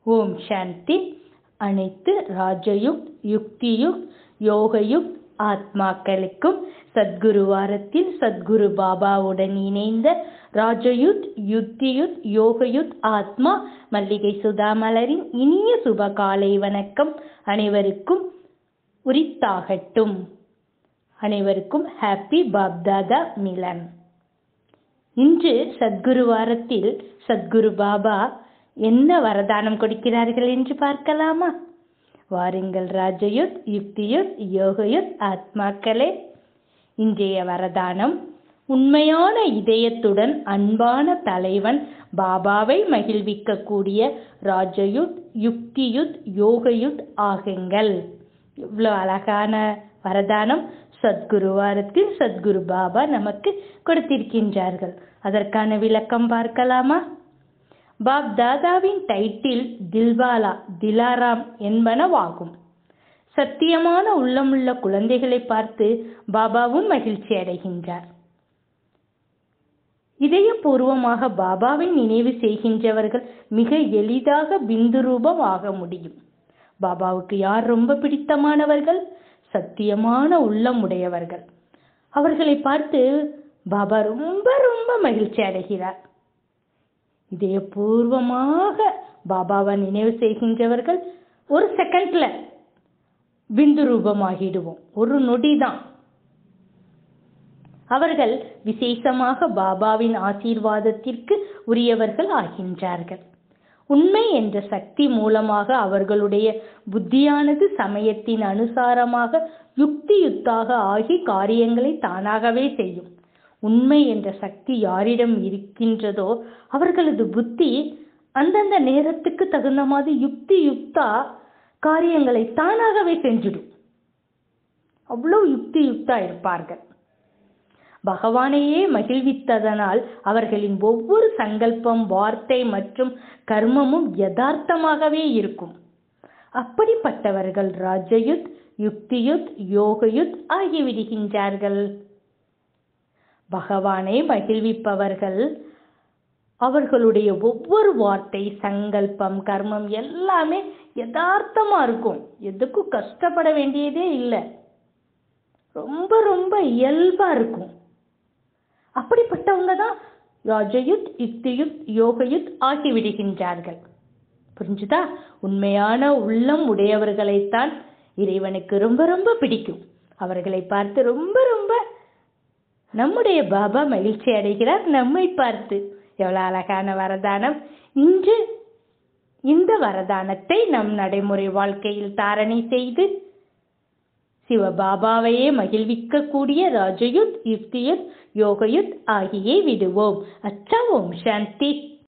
ஓம் சாந்தி அனைத்து ராஜயுக் யுக்தியுக் யோகயுக் ஆத்மாக்களுக்கும் சத்குரு வாரத்தில் சத்குரு பாபாவுடன் இணைந்த ராஜயுத் யுக்தியுத் யோகயுத் ஆத்மா மல்லிகை சுதாமலரின் இனிய சுப காலை வணக்கம் அனைவருக்கும் உரித்தாகட்டும் அனைவருக்கும் ஹாப்பி பாப்தாதா மிலன் இன்று சத்குரு வாரத்தில் சத்குரு பாபா என்ன வரதானம் கொடுக்கிறார்கள் என்று பார்க்கலாமா வாருங்கள் ராஜயுத் யுக்தியுத் யோகயுத் ஆத்மாக்களே இன்றைய வரதானம் உண்மையான இதயத்துடன் அன்பான தலைவன் பாபாவை மகிழ்விக்கக்கூடிய ராஜயுத் யுக்தியுத் யோகயுத் ஆகுங்கள் இவ்வளோ அழகான வரதானம் சத்குரு வாரத்தில் சத்குரு பாபா நமக்கு கொடுத்திருக்கின்றார்கள் அதற்கான விளக்கம் பார்க்கலாமா பாப் தாதாவின் டைட்டில் தில்வாலா திலாராம் என்பனவாகும் சத்தியமான உள்ளமுள்ள குழந்தைகளை பார்த்து பாபாவும் மகிழ்ச்சி அடைகின்றார் இதயபூர்வமாக பாபாவை நினைவு செய்கின்றவர்கள் மிக எளிதாக பிந்து ரூபம் ஆக முடியும் பாபாவுக்கு யார் ரொம்ப பிடித்தமானவர்கள் சத்தியமான உள்ளம் உடையவர்கள் அவர்களை பார்த்து பாபா ரொம்ப ரொம்ப மகிழ்ச்சி அடைகிறார் இதயபூர்வமாக பாபாவை நினைவு செய்கின்றவர்கள் ஒரு செகண்ட்ல பிந்து ரூபமாகிடுவோம் ஒரு நொடி தான் அவர்கள் விசேஷமாக பாபாவின் ஆசீர்வாதத்திற்கு உரியவர்கள் ஆகின்றார்கள் உண்மை என்ற சக்தி மூலமாக அவர்களுடைய புத்தியானது சமயத்தின் அனுசாரமாக யுக்தி யுத்தாக ஆகி காரியங்களை தானாகவே செய்யும் உண்மை என்ற சக்தி யாரிடம் இருக்கின்றதோ அவர்களது புத்தி அந்தந்த நேரத்துக்கு தகுந்த மாதிரி யுக்தி யுக்தா காரியங்களை தானாகவே செஞ்சிடும் அவ்வளோ யுக்தி யுக்தா இருப்பார்கள் பகவானையே மகிழ்வித்ததனால் அவர்களின் ஒவ்வொரு சங்கல்பம் வார்த்தை மற்றும் கர்மமும் யதார்த்தமாகவே இருக்கும் அப்படிப்பட்டவர்கள் ராஜயுத் யுக்தியுத் யோகயுத் ஆகிவிடுகின்றார்கள் பகவானை மகிழ்விப்பவர்கள் அவர்களுடைய ஒவ்வொரு வார்த்தை சங்கல்பம் கர்மம் எல்லாமே யதார்த்தமா இருக்கும் எதுக்கும் கஷ்டப்பட வேண்டியதே இல்லை ரொம்ப ரொம்ப இயல்பா இருக்கும் அப்படிப்பட்டவங்க தான் ராஜயுத் யுக்தியுத் யோகயுத் ஆகிவிடுகின்றார்கள் புரிஞ்சுதா உண்மையான உள்ளம் உடையவர்களைத்தான் இறைவனுக்கு ரொம்ப ரொம்ப பிடிக்கும் அவர்களை பார்த்து ரொம்ப ரொம்ப நம்முடைய பாபா மகிழ்ச்சி அடைகிறார் நம்மை பார்த்து எவ்வளவு அழகான வரதானம் இன்று இந்த வரதானத்தை நம் நடைமுறை வாழ்க்கையில் தாரணை செய்து சிவபாபாவையே மகிழ்விக்கக்கூடிய ராஜயுத் யுக்தியுத் யோகயுத் ஆகியே விடுவோம் அச்சா ஓம் சாந்தி